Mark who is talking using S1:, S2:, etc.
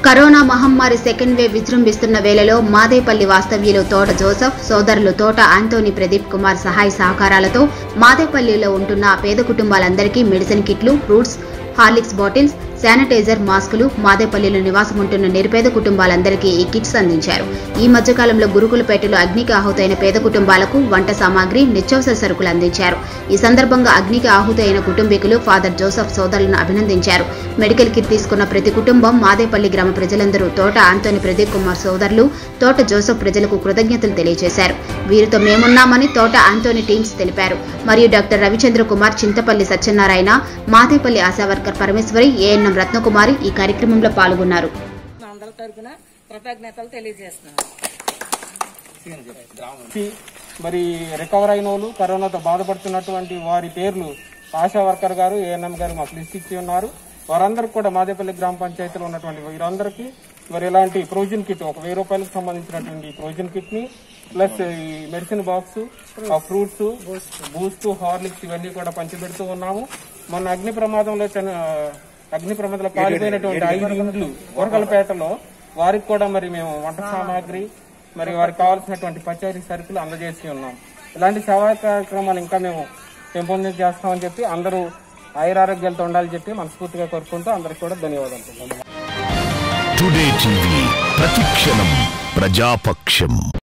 S1: corona మహమ్మారి second wave విజృంభిస్తున్న వేళలో మాదేపల్లి వాస్తవ్యులు తోట జోసెఫ్ సోదరులు తోట ఆంటోనీ ప్రదీప్ కుమార్ సహాయ సహకారాలతో మాదేపల్లిలో ఉంటున్న పేద కుటుంబాలందరికీ మెడిసిన్ కిట్లు ఫ్రూట్స్ హార్లిక్స్ బాటిల్స్ శానిటైజర్ మాస్కులు మాదేపల్లిలో నివాసం ఉంటున్న నిరుపేద కుటుంబాలందరికీ ఈ కిట్స్ అందించారు ఈ మధ్యకాలంలో గురుకులపేటలో అగ్నికి ఆహుతైన పేద కుటుంబాలకు వంట సామాగ్రి నిత్యావసర సరుకులు అందించారు ఈ సందర్భంగా అగ్నికి ఆహుతైన కుటుంబీకులు ఫాదర్ జోసెఫ్ సోదరులను అభినందించారు మెడికల్ కిట్ తీసుకున్న ప్రతి కుటుంబం మాదేపల్లి గ్రామ ప్రజలందరూ తోట ఆంతోని ప్రదీప్ కుమార్ సోదరులు తోట జోసెఫ్ ప్రజలకు కృతజ్ఞతలు తెలియజేశారు వీరితో మేమున్నామని తోట ఆంటోని టీమ్స్ తెలిపారు మరియు doctor Ravichandra Kumar Chintapalli Satyanarayana Madepalli Asha worker Parameshwari ANM Ratnakumari ఈ కార్యక్రమంలో పాల్గొన్నారు
S2: మా అందరి తరపున కృతజ్ఞతలు తెలియజేస్తున్నాను
S3: కి మరి రికవర్ అయిన వాళ్ళు కరోనాతో బాధపడుతున్నటువంటి వారి పేర్లు ఆశా వర్కర్ గారు ఏఎన్ఎం గారు మాకు లిస్ట్ ఇచ్చి ఉన్నారు వారందరికి కూడా మాదేపల్లి గ్రామ పంచాయతీలో ఉన్నటువంటి వీరందరికీ మరి ఇలాంటి ప్రొవిజన్ కిట్ ఒక వెయ్యి రూపాయలకు సంబంధించినటువంటి ప్రొవిజన్ కిట్ ని ప్లస్ ఈ మెడిసిన్ బాక్స్ ఆ ఫ్రూట్స్ బూస్ట్ హార్లిక్స్ ఇవన్నీ కూడా పంచిపెడుతూ ఉన్నాము మొన్న అగ్ని ప్రమాదంలో చని- అగ్ని ప్రమాదంలో కాలిపోయినటువంటి ఐదు ఇండ్లు ఊరకలపేటలో వారికి కూడా మరి మేము వంట సామాగ్రి మరి వారికి కావాల్సినటువంటి పచారీ సరుకులు అందజేసి ఉన్నాం ఇలాంటి సేవా కార్యక్రమాలు ఇంకా మేము పెంపొందించి చేస్తామని చెప్పి అందరూ ఆయురారోగ్యాలతో ఉండాలని చెప్పి మనస్ఫూర్తిగా కోరుకుంటూ అందరికి కూడా ధన్యవాదాలు
S4: టుడే టీవీ ప్రతిక్షణం ప్రజాపక్షం